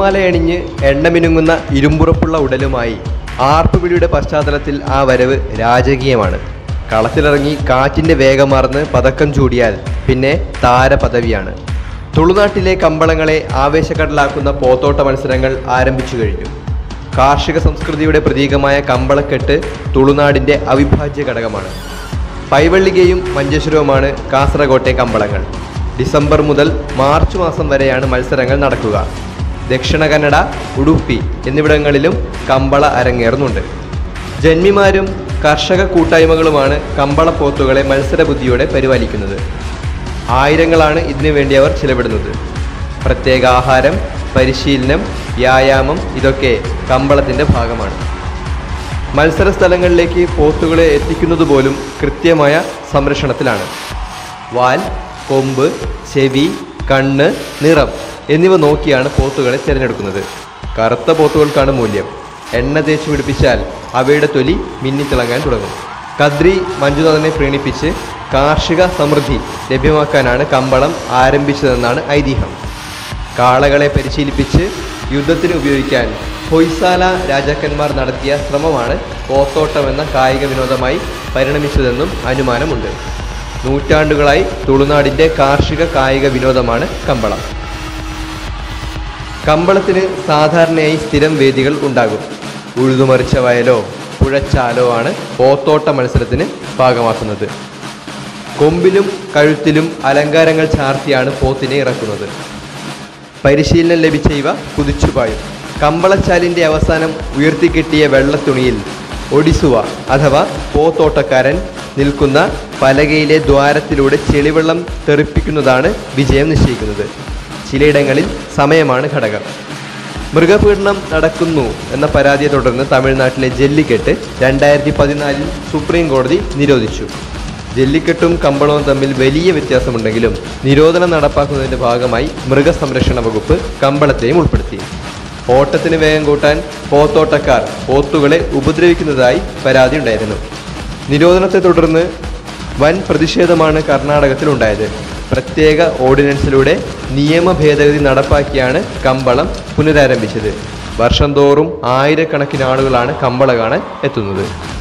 പൂമാലയണിഞ്ഞ് എണ്ണമിനുങ്ങുന്ന ഇരുമ്പുറപ്പുള്ള ഉടലുമായി ആർപ്പുവിളിയുടെ പശ്ചാത്തലത്തിൽ ആ വരവ് രാജകീയമാണ് കളത്തിലിറങ്ങി കാറ്റിൻ്റെ വേഗമാർന്ന് പതക്കം ചൂടിയാൽ പിന്നെ താരപദവിയാണ് തുളുനാട്ടിലെ കമ്പളങ്ങളെ ആവേശക്കടലാക്കുന്ന പോത്തോട്ട മത്സരങ്ങൾ ആരംഭിച്ചു കഴിഞ്ഞു കാർഷിക സംസ്കൃതിയുടെ പ്രതീകമായ കമ്പളക്കെട്ട് തുളുനാടിൻ്റെ അവിഭാജ്യ ഘടകമാണ് പൈവള്ളികയും മഞ്ചേശ്വരവുമാണ് കാസർകോട്ടെ കമ്പളങ്ങൾ ഡിസംബർ മുതൽ മാർച്ച് മാസം വരെയാണ് മത്സരങ്ങൾ നടക്കുക ദക്ഷിണ കന്നഡ ഉടുപ്പി എന്നിവിടങ്ങളിലും കമ്പള അരങ്ങേറുന്നുണ്ട് ജന്മിമാരും കർഷക കൂട്ടായ്മകളുമാണ് കമ്പള പോത്തുകളെ മത്സരബുദ്ധിയോടെ പരിപാലിക്കുന്നത് ആയിരങ്ങളാണ് ഇതിനു വേണ്ടി അവർ ചിലവിടുന്നത് പ്രത്യേക ആഹാരം പരിശീലനം വ്യായാമം ഇതൊക്കെ കമ്പളത്തിൻ്റെ ഭാഗമാണ് മത്സര സ്ഥലങ്ങളിലേക്ക് പോത്തുകളെ എത്തിക്കുന്നത് പോലും കൃത്യമായ സംരക്ഷണത്തിലാണ് വാൽ കൊമ്പ് ചെവി കണ്ണ് നിറം എന്നിവ നോക്കിയാണ് പോത്തുകളെ തിരഞ്ഞെടുക്കുന്നത് കറുത്ത പോത്തുകൾക്കാണ് മൂല്യം എണ്ണ തേച്ച് പിടിപ്പിച്ചാൽ അവയുടെ തൊലി മിന്നിത്തിളങ്ങാൻ തുടങ്ങും കദ്രി മഞ്ജുനാഥനെ പ്രീണിപ്പിച്ച് കാർഷിക സമൃദ്ധി ലഭ്യമാക്കാനാണ് കമ്പളം ആരംഭിച്ചതെന്നാണ് ഐതിഹ്യം കാളകളെ പരിശീലിപ്പിച്ച് യുദ്ധത്തിന് ഉപയോഗിക്കാൻ ഹൊയ്സാല രാജാക്കന്മാർ നടത്തിയ ശ്രമമാണ് പോത്തോട്ടം എന്ന കായിക വിനോദമായി പരിണമിച്ചതെന്നും അനുമാനമുണ്ട് നൂറ്റാണ്ടുകളായി തുളുനാടിൻ്റെ കാർഷിക കായിക വിനോദമാണ് കമ്പളം കമ്പളത്തിന് സാധാരണയായി സ്ഥിരം വേദികൾ ഉണ്ടാകും ഉഴുതുമറിച്ച വയലോ പുഴച്ചാലോ ആണ് പോത്തോട്ട മത്സരത്തിന് ഭാഗമാക്കുന്നത് കൊമ്പിലും കഴുത്തിലും അലങ്കാരങ്ങൾ ചാർത്തിയാണ് പോത്തിനെ ഇറക്കുന്നത് പരിശീലനം ലഭിച്ച ഇവ കുതിച്ചുപായും കമ്പളച്ചാലിൻ്റെ അവസാനം ഉയർത്തിക്കെട്ടിയ വെള്ളത്തുണിയിൽ ഒഡിസുവ അഥവാ പോത്തോട്ടക്കാരൻ നിൽക്കുന്ന പലകയിലെ ദ്വാരത്തിലൂടെ ചെളിവെള്ളം തെറിപ്പിക്കുന്നതാണ് വിജയം നിശ്ചയിക്കുന്നത് ചിലയിടങ്ങളിൽ സമയമാണ് ഘടകം മൃഗപീഡനം നടക്കുന്നു എന്ന പരാതിയെ തുടർന്ന് തമിഴ്നാട്ടിലെ ജല്ലിക്കെട്ട് രണ്ടായിരത്തി പതിനാലിൽ സുപ്രീം കോടതി നിരോധിച്ചു ജല്ലിക്കെട്ടും കമ്പളവും തമ്മിൽ വലിയ വ്യത്യാസമുണ്ടെങ്കിലും നിരോധനം നടപ്പാക്കുന്നതിന്റെ ഭാഗമായി മൃഗസംരക്ഷണ വകുപ്പ് കമ്പളത്തെയും ഉൾപ്പെടുത്തി ഓട്ടത്തിന് വേഗം കൂട്ടാൻ പോത്തോട്ടക്കാർ പോത്തുകളെ ഉപദ്രവിക്കുന്നതായി പരാതിയുണ്ടായിരുന്നു നിരോധനത്തെ തുടർന്ന് വൻ പ്രതിഷേധമാണ് കർണാടകത്തിലുണ്ടായത് പ്രത്യേക ഓർഡിനൻസിലൂടെ നിയമ ഭേദഗതി നടപ്പാക്കിയാണ് കമ്പളം പുനരാരംഭിച്ചത് വർഷം തോറും ആയിരക്കണക്കിന് ആളുകളാണ് കമ്പള കാണാൻ എത്തുന്നത്